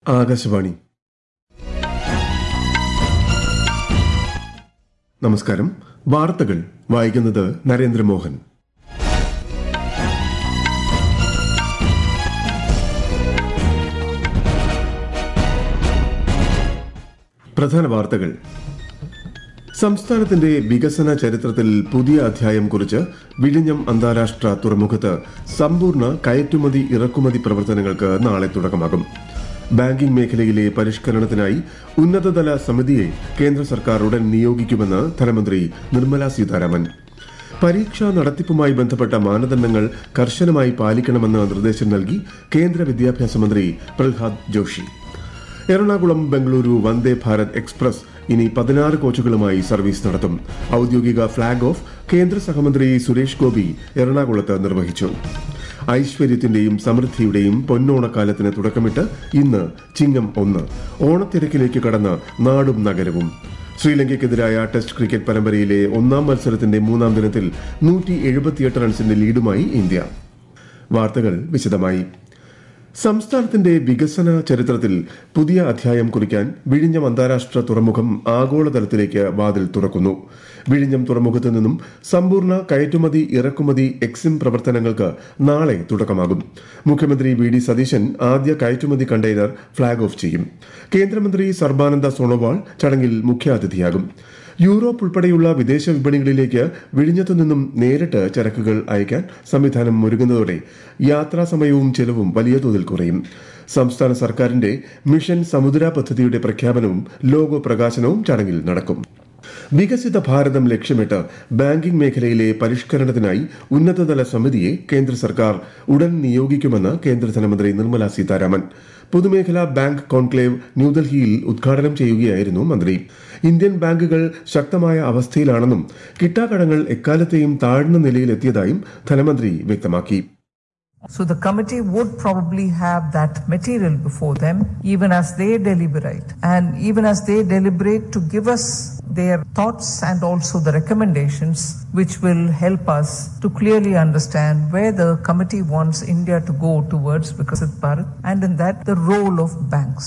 ആകാശവാണി നമസ്കാരം വാർത്തകൾ വായിക്കുന്നത് നരേന്ദ്രമോഹൻ പ്രധാന വാർത്തകൾ സംസ്ഥാനത്തിന്റെ വികസന ചരിത്രത്തിൽ പുതിയ അധ്യായം കുറിച്ച് വിഴിഞ്ഞം അന്താരാഷ്ട്ര തുറമുഖത്ത് സമ്പൂർണ്ണ കയറ്റുമതി ഇറക്കുമതി പ്രവർത്തനങ്ങൾക്ക് നാളെ തുടക്കമാകും ബാങ്കിംഗ് മേഖലയിലെ പരിഷ്കരണത്തിനായി ഉന്നതതല സമിതിയെ കേന്ദ്ര സർക്കാർ ഉടൻ നിയോഗിക്കുമെന്ന് ധനമന്ത്രി നിർമ്മല സീതാരാമൻ പരീക്ഷാ നടത്തിപ്പുമായി ബന്ധപ്പെട്ട മാനദണ്ഡങ്ങൾ കർശനമായി പാലിക്കണമെന്ന് നിർദ്ദേശം നൽകി കേന്ദ്ര വിദ്യാഭ്യാസ മന്ത്രി പ്രഹ്ലാദ് ജോഷി എറണാകുളം ബംഗളൂരു വന്ദേ ഭാരത് എക്സ്പ്രസ് ഇനി പതിനാറ് കോച്ചുകളുമായി സർവീസ് നടത്തും ഔദ്യോഗിക ഫ്ളാഗ് ഓഫ് കേന്ദ്ര സഹമന്ത്രി സുരേഷ് ഗോപി എറണാകുളത്ത് നിർവഹിച്ചു ഐശ്വര്യത്തിന്റെയും സമൃദ്ധിയുടെയും പൊന്നോണക്കാലത്തിന് തുടക്കമിട്ട് ഇന്ന് ചിങ്ങം ഒന്ന് ഓണത്തിരക്കിലേക്ക് കടന്ന് നാടും നഗരവും ശ്രീലങ്കയ്ക്കെതിരായ ടെസ്റ്റ് ക്രിക്കറ്റ് പരമ്പരയിലെ ഒന്നാം മത്സരത്തിന്റെ മൂന്നാം ദിനത്തിൽ നൂറ്റി എഴുപത്തിയെട്ട് റൺസിന്റെ ലീഡുമായി ഇന്ത്യ വാർത്തകൾ വിശദമായി സംസ്ഥാനത്തിന്റെ വികസന ചരിത്രത്തിൽ പുതിയ അധ്യായം കുറിക്കാൻ വിഴിഞ്ഞം അന്താരാഷ്ട്ര തുറമുഖം ആഗോളതലത്തിലേക്ക് വാതിൽ തുറക്കുന്നു വിഴിഞ്ഞം തുറമുഖത്ത് നിന്നും സമ്പൂർണ്ണ കയറ്റുമതി ഇറക്കുമതി എക്സിം പ്രവർത്തനങ്ങൾക്ക് നാളെ തുടക്കമാകും മുഖ്യമന്ത്രി വി ഡി സതീശൻ ആദ്യ കയറ്റുമതി കണ്ടെയ്നർ ഫ്ളാഗ് ഓഫ് ചെയ്യും കേന്ദ്രമന്ത്രി സർബാനന്ദ സോണോവാൾ ചടങ്ങിൽ മുഖ്യാതിഥിയാകും യൂറോപ്പ് ഉൾപ്പെടെയുള്ള വിദേശ വിപണികളിലേക്ക് വിഴിഞ്ഞത്തു നിന്നും നേരിട്ട് ചരക്കുകൾ അയക്കാൻ സംവിധാനം ഒരുങ്ങുന്നതോടെ യാത്രാ സമയവും ചെലവും വലിയ തോതിൽ കുറയും സംസ്ഥാന സർക്കാരിന്റെ മിഷൻ സമുദ്ര പദ്ധതിയുടെ പ്രഖ്യാപനവും ലോഗോ പ്രകാശനവും ചടങ്ങിൽ നടക്കും വികസിത ഭാരതം ലക്ഷ്യമിട്ട് ബാങ്കിംഗ് മേഖലയിലെ പരിഷ്കരണത്തിനായി ഉന്നതതല സമിതിയെ കേന്ദ്ര സർക്കാർ ഉടൻ നിയോഗിക്കുമെന്ന് കേന്ദ്ര ധനമന്ത്രി നിർമ്മല സീതാരാമൻ പൊതുമേഖലാ ബാങ്ക് കോൺക്ലേവ് ന്യൂഡൽഹിയിൽ ഉദ്ഘാടനം ചെയ്യുകയായിരുന്നു മന്ത്രി ഇന്ത്യൻ ബാങ്കുകൾ ശക്തമായ അവസ്ഥയിലാണെന്നും കിട്ടാക്കടങ്ങൾ എക്കാലത്തെയും താഴ്ന്ന നിലയിലെത്തിയതായും ധനമന്ത്രി വ്യക്തമാക്കി So the committee would probably have that material before them even as they deliberate and even as they deliberate to give us their thoughts and also the recommendations which will help us to clearly understand where the committee wants India to go towards Vikasit Bharat and in that the role of banks.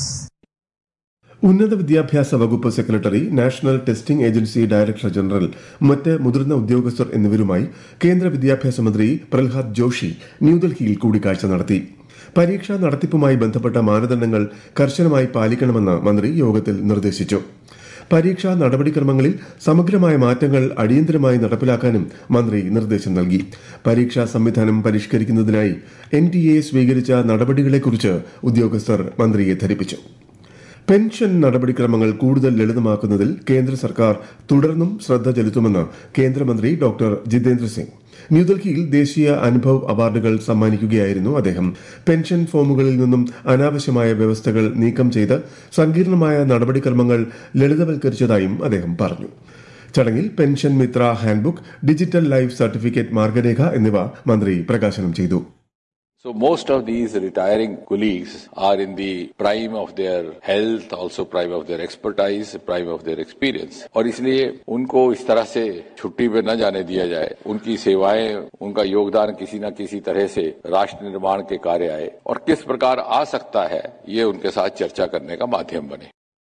ഉന്നത വിദ്യാഭ്യാസ വകുപ്പ് secretary National Testing Agency director general മറ്റ് മുതിർന്ന ഉദ്യോഗസ്ഥർ എന്നിവരുമായി കേന്ദ്ര വിദ്യാഭ്യാസ മന്ത്രി പ്രഹ്ലാദ് ജോഷി ന്യൂഡൽഹിയിൽ കൂടിക്കാഴ്ച നടത്തി പരീക്ഷാ നടത്തിപ്പുമായി ബന്ധപ്പെട്ട മാനദണ്ഡങ്ങൾ കർശനമായി പാലിക്കണമെന്ന് മന്ത്രി യോഗത്തിൽ നിർദ്ദേശിച്ചു പരീക്ഷാ നടപടിക്രമങ്ങളിൽ സമഗ്രമായ മാറ്റങ്ങൾ അടിയന്തരമായി നടപ്പിലാക്കാനും മന്ത്രി നിർദ്ദേശം നൽകി പരീക്ഷാ സംവിധാനം പരിഷ്കരിക്കുന്നതിനായി എൻ ടി എ സ്വീകരിച്ച നടപടികളെക്കുറിച്ച് ഉദ്യോഗസ്ഥർ മന്ത്രിയെ ധരിപ്പിച്ചു പെൻഷൻ നടപടിക്രമങ്ങൾ കൂടുതൽ ലളിതമാക്കുന്നതിൽ കേന്ദ്ര സർക്കാർ തുടർന്നും ശ്രദ്ധ ചെലുത്തുമെന്ന് കേന്ദ്രമന്ത്രി ഡോക്ടർ ജിതേന്ദ്ര സിംഗ് ന്യൂഡൽഹിയിൽ ദേശീയ അനുഭവ് അവാർഡുകൾ സമ്മാനിക്കുകയായിരുന്നു അദ്ദേഹം പെൻഷൻ ഫോമുകളിൽ നിന്നും അനാവശ്യമായ വ്യവസ്ഥകൾ നീക്കം ചെയ്ത് സങ്കീർണമായ നടപടിക്രമങ്ങൾ ലളിതവൽക്കരിച്ചതായും അദ്ദേഹം പറഞ്ഞു ചടങ്ങിൽ pension Mitra handbook digital life certificate മാർഗരേഖ എന്നിവ മന്ത്രി പ്രകാശനം ചെയ്തു So most of these retiring colleagues are in the prime of their health, also prime of their expertise, prime of their experience. और इसलिए उनको इस तरह से छुट्टी पे न जाने दिया जाए उनकी सेवाएं उनका योगदान किसी न किसी तरह से राष्ट्र निर्माण के कार्य आए और किस प्रकार आ सकता है ये उनके साथ चर्चा करने का माध्यम बने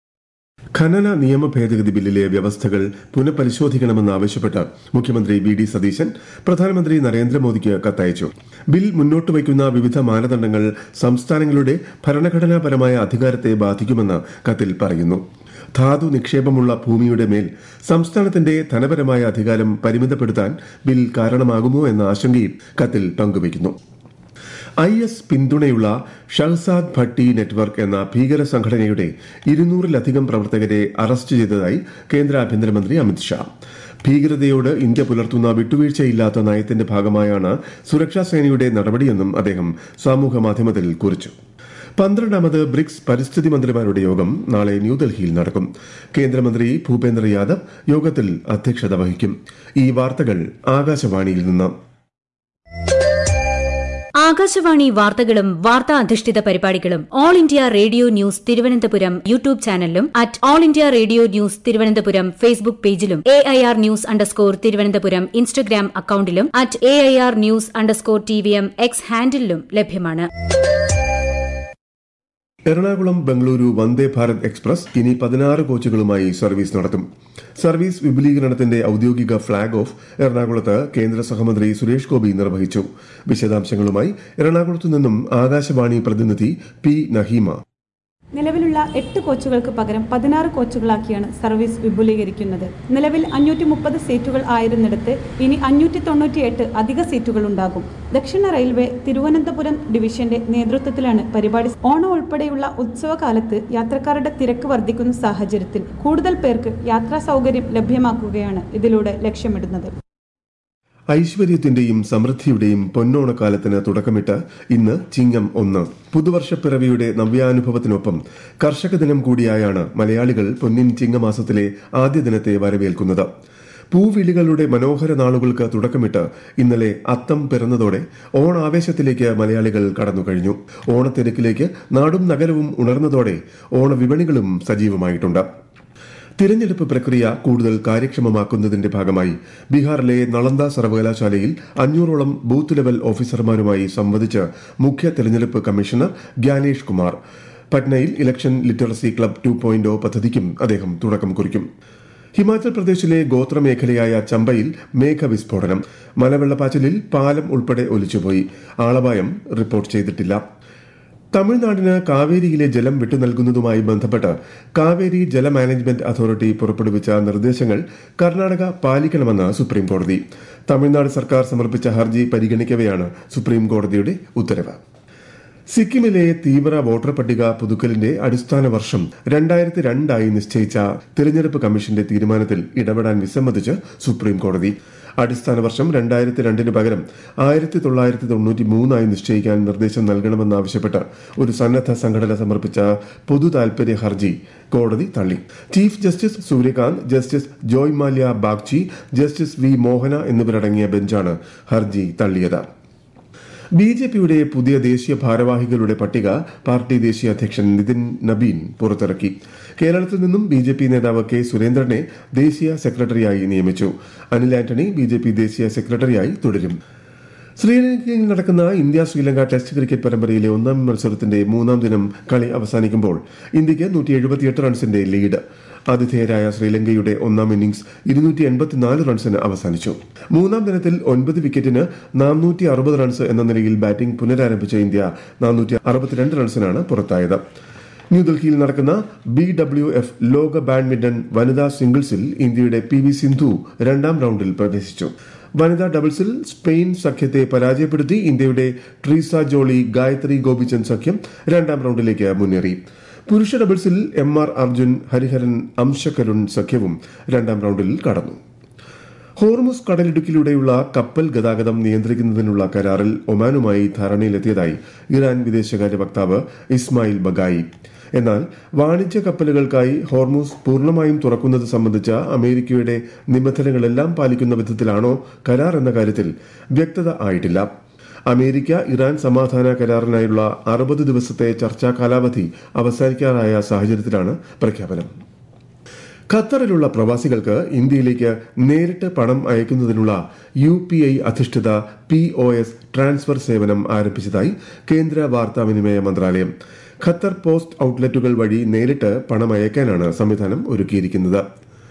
ഖനന നിയമ ഭേദഗതി ബില്ലിലെ വ്യവസ്ഥകൾ പുനഃപരിശോധിക്കണമെന്നാവശ്യപ്പെട്ട് മുഖ്യമന്ത്രി വി ഡി സതീശൻ പ്രധാനമന്ത്രി നരേന്ദ്രമോദിക്ക് കത്തയച്ചു ബിൽ മുന്നോട്ട് വയ്ക്കുന്ന വിവിധ മാനദണ്ഡങ്ങൾ സംസ്ഥാനങ്ങളുടെ ഭരണഘടനാപരമായ അധികാരത്തെ ബാധിക്കുമെന്ന് കത്തിൽ പറയുന്നു ധാതു നിക്ഷേപമുള്ള ഭൂമിയുടെ മേൽ സംസ്ഥാനത്തിന്റെ ധനപരമായ അധികാരം പരിമിതപ്പെടുത്താൻ ബിൽ കാരണമാകുമോ എന്ന ആശങ്കയും കത്തിൽ പങ്കുവയ്ക്കുന്നു ഐ എസ് പിന്തുണയുള്ള ഷഹസാദ് ഭട്ടി നെറ്റ്വർക്ക് എന്ന ഭീകര സംഘടനയുടെ ഇരുന്നൂറിലധികം പ്രവർത്തകരെ അറസ്റ്റ് ചെയ്തതായി കേന്ദ്ര ആഭ്യന്തരമന്ത്രി അമിത്ഷാ ഭീകരതയോട് ഇന്ത്യ പുലർത്തുന്ന വിട്ടുവീഴ്ചയില്ലാത്ത നയത്തിന്റെ ഭാഗമായാണ് സുരക്ഷാ സേനയുടെ നടപടിയെന്നും അദ്ദേഹം സാമൂഹ്യ മാധ്യമത്തിൽ കുറിച്ചു പന്ത്രണ്ടാമത് ബ്രിക്സ് പരിസ്ഥിതി മന്ത്രിമാരുടെ യോഗം നാളെ ന്യൂഡൽഹിയിൽ നടക്കും കേന്ദ്രമന്ത്രി ഭൂപേന്ദ്ര യാദവ് യോഗത്തിൽ അധ്യക്ഷത വഹിക്കും ഈ വാർത്തകൾ ആകാശവാണിയിൽ നിന്ന് ആകാശവാണി വാർത്തകളും വാർത്താ അധിഷ്ഠിത പരിപാടികളും All India Radio News Thiruvananthapuram YouTube ചാനലിലും at All India Radio News Thiruvananthapuram Facebook പേജിലും A I R news underscore Thiruvananthapuram Instagram അക്കൌണ്ടിലും at A I R news underscore T V M X ഹാൻഡിലും ലഭ്യമാണ് എറണാകുളം ബംഗളൂരു വന്ദേ ഭാരത് എക്സ്പ്രസ് ഇനി പതിനാറ് കോച്ചുകളുമായി സർവീസ് നടത്തും സർവീസ് വിപുലീകരണത്തിന്റെ ഔദ്യോഗിക ഫ്ളാഗ് ഓഫ് എറണാകുളത്ത് കേന്ദ്ര സഹമന്ത്രി സുരേഷ് ഗോപി നിർവഹിച്ചു വിശദാംശങ്ങളുമായി എറണാകുളത്തു നിന്നും ആകാശവാണി പ്രതിനിധി പി നഹീമ നിലവിലുള്ള എട്ട് കോച്ചുകൾക്ക് പകരം പതിനാറ് കോച്ചുകളാക്കിയാണ് സർവീസ് വിപുലീകരിക്കുന്നത് നിലവിൽ അഞ്ഞൂറ്റി മുപ്പത് സീറ്റുകൾ ആയിരുന്നിടത്ത് ഇനി അഞ്ഞൂറ്റി തൊണ്ണൂറ്റിയെട്ട് അധിക സീറ്റുകൾ ഉണ്ടാകും ദക്ഷിണ റെയിൽവേ തിരുവനന്തപുരം ഡിവിഷന്റെ നേതൃത്വത്തിലാണ് പരിപാടി ഓണം ഉൾപ്പെടെയുള്ള ഉത്സവകാലത്ത് യാത്രക്കാരുടെ തിരക്ക് വർദ്ധിക്കുന്ന സാഹചര്യത്തിൽ കൂടുതൽ പേർക്ക് യാത്രാ സൗകര്യം ലഭ്യമാക്കുകയാണ് ഇതിലൂടെ ലക്ഷ്യമിടുന്നത് ഐശ്വര്യത്തിന്റെയും സമൃദ്ധിയുടെയും പൊന്നോണക്കാലത്തിന് തുടക്കമിട്ട് ഇന്ന് ചിങ്ങം ഒന്ന് പുതുവർഷപ്പിറവിയുടെ നവ്യാനുഭവത്തിനൊപ്പം കർഷക ദിനം കൂടിയായാണ് മലയാളികൾ പൊന്നിൻ ചിങ്ങമാസത്തിലെ ആദ്യ ദിനത്തെ വരവേൽക്കുന്നത് പൂവിളികളുടെ മനോഹര നാളുകൾക്ക് തുടക്കമിട്ട് ഇന്നലെ അത്തം പിറന്നതോടെ ഓണാവേശത്തിലേക്ക് മലയാളികൾ കടന്നുകഴിഞ്ഞു ഓണത്തിരക്കിലേക്ക് നാടും നഗരവും ഉണർന്നതോടെ ഓണവിപണികളും സജീവമായിട്ടുണ്ട് തിരഞ്ഞെടുപ്പ് പ്രക്രിയ കൂടുതൽ കാര്യക്ഷമമാക്കുന്നതിന്റെ ഭാഗമായി ബീഹാറിലെ നളന്ദ സർവകലാശാലയിൽ അഞ്ഞൂറോളം ബൂത്ത് ലെവൽ ഓഫീസർമാരുമായി സംവദിച്ച് മുഖ്യ തെരഞ്ഞെടുപ്പ് കമ്മീഷണർ ഗ്യാനേഷ് കുമാർ പട്നയിൽ election literacy club two point പദ്ധതിക്കും അദ്ദേഹം തുടക്കം കുറിക്കും ഹിമാചൽ പ്രദേശിലെ ഗോത്രമേഖലയായ ചമ്പയിൽ മേഘവിസ്ഫോടനം മലവെള്ളപ്പാച്ചിലിൽ പാലം ഉൾപ്പെടെ ഒലിച്ചുപോയി ആളപായം റിപ്പോർട്ട് ചെയ്തിട്ടില്ല തമിഴ്നാടിന് കാവേരിയിലെ ജലം വിട്ടു നൽകുന്നതുമായി ബന്ധപ്പെട്ട് കാവേരി ജല മാനേജ്മെന്റ് അതോറിറ്റി പുറപ്പെടുവിച്ച നിർദ്ദേശങ്ങൾ കർണാടക പാലിക്കണമെന്ന് സുപ്രീം കോടതി തമിഴ്നാട് സർക്കാർ സമർപ്പിച്ച ഹർജി പരിഗണിക്കവെയാണ് സുപ്രീം കോടതിയുടെ ഉത്തരവ് സിക്കിമിലെ തീവ്ര വോട്ടർ പട്ടിക പുതുക്കലിന്റെ അടിസ്ഥാന വർഷം രണ്ടായിരത്തി രണ്ടായി നിശ്ചയിച്ച തിരഞ്ഞെടുപ്പ് കമ്മീഷന്റെ തീരുമാനത്തിൽ ഇടപെടാൻ വിസമ്മതിച്ച് സുപ്രീം കോടതി അടിസ്ഥാന വർഷം രണ്ടായിരത്തി രണ്ടിന് പകരം ആയിരത്തി തൊള്ളായിരത്തി തൊണ്ണൂറ്റി മൂന്നായി നിശ്ചയിക്കാൻ നിർദ്ദേശം നൽകണമെന്നാവശ്യപ്പെട്ട് ഒരു സന്നദ്ധ സംഘടന സമർപ്പിച്ച പൊതു താൽപര്യ ഹർജി കോടതി തള്ളി chief justice Surya Kant justice Joymalya Bagchi justice V Mohana എന്നിവരടങ്ങിയ ബെഞ്ചാണ് ഹർജി തള്ളിയത് ബി ജെ പിയുടെ പുതിയ ദേശീയ ഭാരവാഹികളുടെ പട്ടിക പാർട്ടി ദേശീയ അധ്യക്ഷൻ നിതിൻ നബീൻ പുറത്തിറക്കി കേരളത്തിൽ നിന്നും ബി ജെ പി നേതാവ് കെ സുരേന്ദ്രനെ ദേശീയ സെക്രട്ടറിയായി നിയമിച്ചു Anil Antony B J P ദേശീയ സെക്രട്ടറിയായി തുടരും ശ്രീലങ്കയിൽ നടക്കുന്ന ഇന്ത്യ ശ്രീലങ്ക ടെസ്റ്റ് ക്രിക്കറ്റ് പരമ്പരയിലെ ഒന്നാം മത്സരത്തിന്റെ മൂന്നാം ദിനം കളി അവസാനിക്കുമ്പോൾ ഇന്ത്യക്ക് നൂറ്റി എഴുപത്തിയെട്ട് റൺസിന്റെ ലീഡ് ആതിഥേയരായ ശ്രീലങ്കയുടെ ഒന്നാം ഇന്നിംഗ്സ് ഇരുന്നൂറ്റി എൺപത്തിനാല് റൺസിന് അവസാനിച്ചു മൂന്നാം ദിനത്തിൽ ഒൻപത് വിക്കറ്റിന് നാനൂറ്റി അറുപത് റൺസ് എന്ന നിലയിൽ ബാറ്റിംഗ് പുനരാരംഭിച്ച ഇന്ത്യ നാനൂറ്റി അറുപത്തിരണ്ട് റൺസിനാണ് പുറത്തായത് ന്യൂഡൽഹിയിൽ നടക്കുന്ന ബി ഡബ്ല്യു എഫ് ലോക ബാഡ്മിന്റൺ വനിതാ സിംഗിൾസിൽ ഇന്ത്യയുടെ പി വി സിന്ധു രണ്ടാം റൌണ്ടിൽ പ്രവേശിച്ചു വനിതാ ഡബിൾസിൽ സ്പെയിൻ സഖ്യത്തെ പരാജയപ്പെടുത്തി ഇന്ത്യയുടെ ട്രീസ ജോളി ഗായത്രി ഗോപിചന്ദ് സഖ്യം രണ്ടാം റൌണ്ടിലേക്ക് മുന്നേറി പുരുഷ ഡബിൾസിൽ എം ആർ അർജുൻ ഹരിഹരൻ അംശകരുൺ സഖ്യവും രണ്ടാം റൌണ്ടിൽ കടന്നു ഹോർമുസ് കടലിടുക്കിലൂടെയുള്ള കപ്പൽ ഗതാഗതം നിയന്ത്രിക്കുന്നതിനുള്ള കരാറിൽ ഒമാനുമായി ധാരണയിലെത്തിയതായി ഇറാൻ വിദേശകാര്യ വക്താവ് ഇസ്മായിൽ ബഗായി എന്നാൽ വാണിജ്യ കപ്പലുകൾക്കായി ഹോർമുസ് പൂർണ്ണമായും തുറക്കുന്നത് സംബന്ധിച്ച അമേരിക്കയുടെ നിബന്ധനകളെല്ലാം പാലിക്കുന്ന വിധത്തിലാണോ കരാർ എന്ന കാര്യത്തിൽ വ്യക്തത ആയിട്ടില്ല അമേരിക്ക ഇറാൻ സമാധാന കരാറിനായുള്ള അറുപത് ദിവസത്തെ ചർച്ചാ കാലാവധി അവസാനിക്കാറായ സാഹചര്യത്തിലാണ് പ്രഖ്യാപനം ഖത്തറിലുള്ള പ്രവാസികൾക്ക് ഇന്ത്യയിലേക്ക് നേരിട്ട് പണം അയക്കുന്നതിനുള്ള യു പി ഐ അധിഷ്ഠിത പി ഒ എസ് ട്രാൻസ്ഫർ സേവനം ആരംഭിച്ചതായി കേന്ദ്ര വാർത്താവിനിമയ മന്ത്രാലയം ഖത്തർ പോസ്റ്റ് ഔട്ട്ലെറ്റുകൾ വഴി നേരിട്ട് പണം അയക്കാനാണ് സംവിധാനം ഒരുക്കിയിരിക്കുന്നത്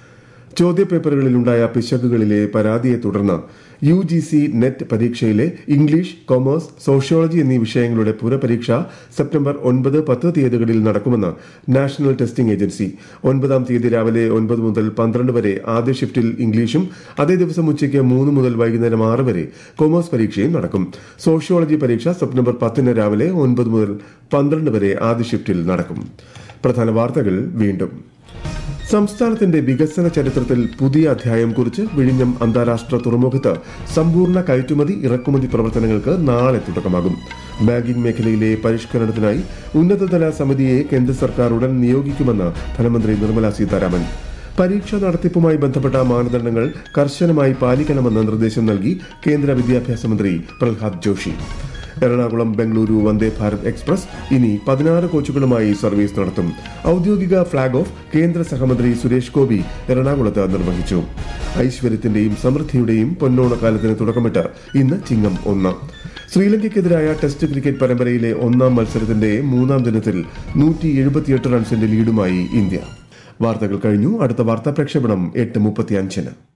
ചോദ്യപേപ്പറുകളിലുണ്ടായ പിശകുകളിലെ പരാതിയെ തുടർന്ന് യു ജി സി നെറ്റ് പരീക്ഷയിലെ ഇംഗ്ലീഷ് കൊമേഴ്സ് സോഷ്യോളജി എന്നീ വിഷയങ്ങളുടെ പുനഃപരീക്ഷ സെപ്റ്റംബർ ഒൻപത് പത്ത് തീയതികളിൽ നടക്കുമെന്ന് നാഷണൽ ടെസ്റ്റിംഗ് ഏജൻസി ഒൻപതാം തീയതി രാവിലെ ഒൻപത് മുതൽ പന്ത്രണ്ട് വരെ ആദ്യ ഷിഫ്റ്റിൽ ഇംഗ്ലീഷും അതേ ദിവസം ഉച്ചയ്ക്ക് മൂന്ന് മുതൽ വൈകുന്നേരം ആറ് വരെ കൊമേഴ്സ് പരീക്ഷയും നടക്കും സോഷ്യോളജി പരീക്ഷ സെപ്റ്റംബർ പത്തിന് രാവിലെ ഒൻപത് മുതൽ പന്ത്രണ്ട് വരെ ആദ്യ ഷിഫ്റ്റിൽ നടക്കും പ്രധാന വാർത്തകൾ വീണ്ടും സംസ്ഥാനത്തിന്റെ വികസന ചരിത്രത്തിൽ പുതിയ അധ്യായം കുറിച്ച് വിഴിഞ്ഞം അന്താരാഷ്ട്ര തുറമുഖത്ത് സമ്പൂർണ്ണ കയറ്റുമതി ഇറക്കുമതി പ്രവർത്തനങ്ങൾക്ക് നാളെ തുടക്കമാകും ബാങ്കിംഗ് മേഖലയിലെ പരിഷ്കരണത്തിനായി ഉന്നതതല സമിതിയെ കേന്ദ്ര സർക്കാർ ഉടൻ നിയോഗിക്കുമെന്ന് ധനമന്ത്രി നിർമ്മല സീതാരാമൻ പരീക്ഷാ നടത്തിപ്പുമായി ബന്ധപ്പെട്ട മാനദണ്ഡങ്ങൾ കർശനമായി പാലിക്കണമെന്ന് നിർദ്ദേശം നൽകി കേന്ദ്ര വിദ്യാഭ്യാസ മന്ത്രി പ്രഹ്ലാദ് ജോഷി എറണാകുളം ബംഗളൂരു വന്ദേ ഭാരത് എക്സ്പ്രസ് ഇനി പതിനാറ് കോച്ചുകളുമായി സർവീസ് നടത്തും ഔദ്യോഗിക ഫ്ളാഗ് ഓഫ് കേന്ദ്ര സഹമന്ത്രി സുരേഷ് ഗോപി എറണാകുളത്ത് നിർവഹിച്ചു ഐശ്വര്യത്തിന്റെയും സമൃദ്ധിയുടെയും പൊന്നോണക്കാലത്തിന് തുടക്കമിട്ട് ഇന്ന് ചിങ്ങം ഒന്ന് ശ്രീലങ്കയ്ക്കെതിരായ ടെസ്റ്റ് ക്രിക്കറ്റ് പരമ്പരയിലെ ഒന്നാം മത്സരത്തിന്റെ മൂന്നാം ദിനത്തിൽ നൂറ്റി എഴുപത്തിയെട്ട് റൺസിന്റെ ലീഡുമായി ഇന്ത്യ വാർത്തകൾ കഴിഞ്ഞു അടുത്ത വാർത്താ പ്രക്ഷേപണം എട്ട് മുപ്പത്തിയഞ്ചിന്